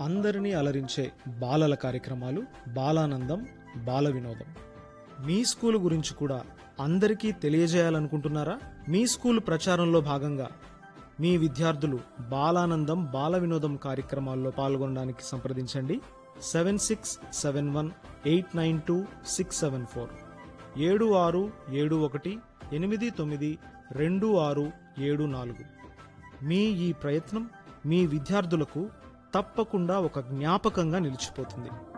అందరినీ అలరించే బాలల కార్యక్రమాలు బాలానందం బాల వినోదం మీ స్కూల్ గురించి కూడా అందరికీ తెలియజేయాలనుకుంటున్నారా మీ స్కూల్ ప్రచారంలో భాగంగా మీ విద్యార్థులు బాలానందం బాల వినోదం కార్యక్రమాల్లో పాల్గొనడానికి సంప్రదించండి seven six seven one eight nine two six seven four ఏడు ఆరు ఏడు ఒకటి ఎనిమిది తొమ్మిది రెండు ఆరు ఏడు నాలుగు మీ ఈ ప్రయత్నం మీ విద్యార్థులకు తప్పకుండా ఒక జ్ఞాపకంగా నిలిచిపోతుంది